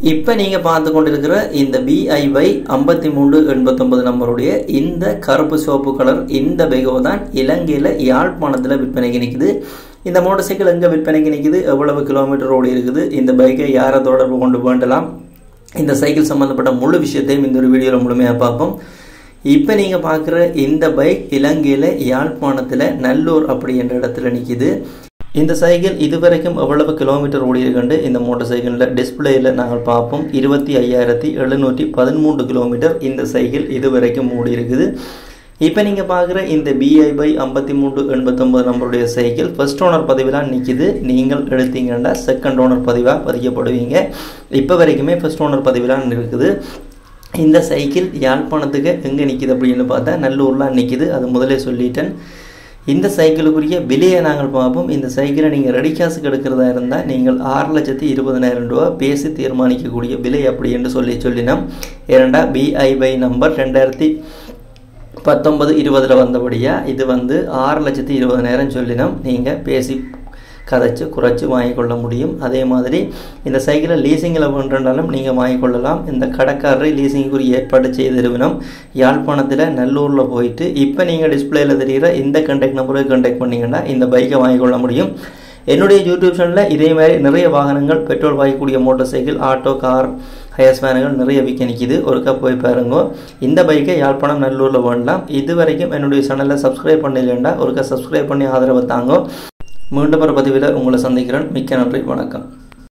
இப்போ நீங்கள் பார்த்து கொண்டிருக்கிற இந்த பிஐவை ஐம்பத்தி மூன்று எண்பத்தொன்பது நம்பருடைய இந்த கருப்பு சிவப்பு கலர் இந்த பெகோ தான் இலங்கையில் யாழ்ப்பாணத்தில் விற்பனைக்கு நிற்குது இந்த மோட்டார் சைக்கிள் எங்கே விற்பனைக்கு நிற்குது எவ்வளவு கிலோமீட்டர் ஓடி இருக்குது இந்த பைக்கை யாரை தொடர்பு கொண்டு வேண்டலாம் இந்த சைக்கிள் சம்மந்தப்பட்ட முழு விஷயத்தையும் இந்த ஒரு வீடியோவில் முழுமையாக பார்ப்போம் இப்போ நீங்கள் பார்க்குற இந்த பைக் இலங்கையில் யாழ்ப்பாணத்தில் நல்லூர் அப்படி என்ற இடத்துல நிற்கிது இந்த சைக்கிள் இதுவரைக்கும் எவ்வளவு கிலோமீட்டர் ஓடி இருக்குண்டு இந்த மோட்டார் சைக்கிளில் டிஸ்பிளேயில் நாங்கள் பார்ப்போம் இருபத்தி ஐயாயிரத்தி எழுநூற்றி பதிமூன்று கிலோமீட்டர் இந்த சைக்கிள் இதுவரைக்கும் ஓடி இருக்குது இப்போ நீங்கள் பார்க்குற இந்த பிஐ பை ஐம்பத்தி மூன்று எண்பத்தொம்பது நம்பருடைய சைக்கிள் ஃபர்ஸ்ட் ஓனர் பதிவிலாம் நிற்கிது நீங்கள் எடுத்தீங்கன்னா செகண்ட் ஓனர் பதிவாக பதிக்கப்படுவீங்க இப்போ வரைக்குமே ஃபர்ஸ்ட் ஓனர் பதிவிலாம் இருக்குது இந்த சைக்கிள் யாழ்ப்பாணத்துக்கு எங்கே நிற்கிது அப்படின்னு பார்த்தா நல்லூர்லாம் நிற்கிது அது முதலே சொல்லிட்டேன் இந்த சைக்கிளுக்குரிய விலையை நாங்கள் பார்ப்போம் இந்த சைக்கிளை நீங்கள் ரெடி காசுக்கு எடுக்கிறதா இருந்தால் நீங்கள் ஆறு லட்சத்தி இருபதனாயிரம் ரூபா பேசி தீர்மானிக்கக்கூடிய விலை அப்படி என்று சொல்லி சொல்லினோம் இரண்டா பிஐ பை நம்பர் ரெண்டாயிரத்தி பத்தொன்பது இருபதில் வந்தபடியாக இது வந்து ஆறு லட்சத்தி இருபதனாயிரம் சொல்லினோம் நீங்கள் பேசி கதைச்சு குறைச்சி வாங்கிக்கொள்ள முடியும் அதே மாதிரி இந்த சைக்கிளை லீசிங்கில் வேண்டுனாலும் நீங்கள் வாங்கிக்கொள்ளலாம் இந்த கடைக்காரரை லீசிங்குரிய ஏற்பாடு செய்திருவினோம் யாழ்ப்பாணத்தில் நல்லூரில் போயிட்டு இப்போ நீங்கள் டிஸ்பிளேயில் தெரிகிற இந்த கண்டெக்ட் நம்பருக்கு கண்டெக்ட் பண்ணிங்கன்னா இந்த பைக்கை வாங்கிக்கொள்ள முடியும் என்னுடைய யூடியூப் சேனலில் இதே மாதிரி நிறைய வாகனங்கள் பெட்ரோல் வாங்கக்கூடிய மோட்டார் சைக்கிள் ஆட்டோ கார் ஹயர்ஸ் வேனுகள் நிறைய விற்க நிற்கிது ஒருக்கா போய் பாருங்க இந்த பைக்கை யாழ்ப்பாணம் நல்லூரில் வேண்டலாம் இது வரைக்கும் என்னுடைய சேனலை சப்ஸ்கிரைப் பண்ணலைன்னா ஒருக்கா சப்ஸ்கிரைப் பண்ணி ஆதரவு தாங்க மீண்டும் ஒரு பதிவில் உங்களை சந்திக்கிறேன் மிக்க நன்றி வணக்கம்